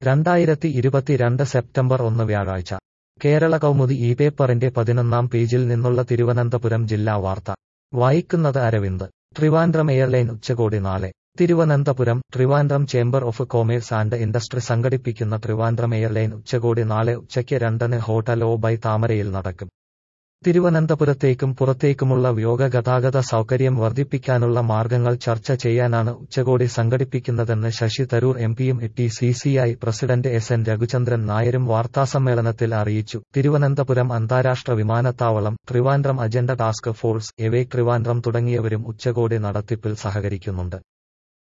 രണ്ടായിരത്തി ഇരുപത്തിരണ്ട് സെപ്റ്റംബർ ഒന്ന് വ്യാഴാഴ്ച കേരള കൗമുദി ഈ പേപ്പറിന്റെ പതിനൊന്നാം പേജിൽ നിന്നുള്ള തിരുവനന്തപുരം ജില്ലാ വാർത്ത വായിക്കുന്നത് അരവിന്ദ് ട്രിവാൻഡ്രം എയർലൈൻ ഉച്ചകോടി നാളെ Thiruvananthapuram Trivandrum chamber of commerce and industry സംഘടിപ്പിക്കുന്ന ട്രിവാൻഡ്രം എയർലൈൻ ഉച്ചകോടി നാളെ ഉച്ചയ്ക്ക് രണ്ടിന് ഹോട്ടൽ ഓ ബൈ താമരയിൽ നടക്കും തിരുവനന്തപുരത്തേക്കും പുറത്തേക്കുമുള്ള വ്യോമ ഗതാഗത സൗകര്യം വർദ്ധിപ്പിക്കാനുള്ള മാർഗങ്ങൾ ചർച്ച ചെയ്യാനാണ് ഉച്ചകോടി സംഘടിപ്പിക്കുന്നതെന്ന് ശശി തരൂർ എംപിയും T C C I president S N Raghuchandran നായരും വാർത്താസമ്മേളനത്തിൽ അറിയിച്ചു തിരുവനന്തപുരം അന്താരാഷ്ട്ര വിമാനത്താവളം Trivandrum agenda task force awake Trivandrum തുടങ്ങിയവരും ഉച്ചകോടി നടത്തിപ്പിൽ സഹകരിക്കുന്നുണ്ട്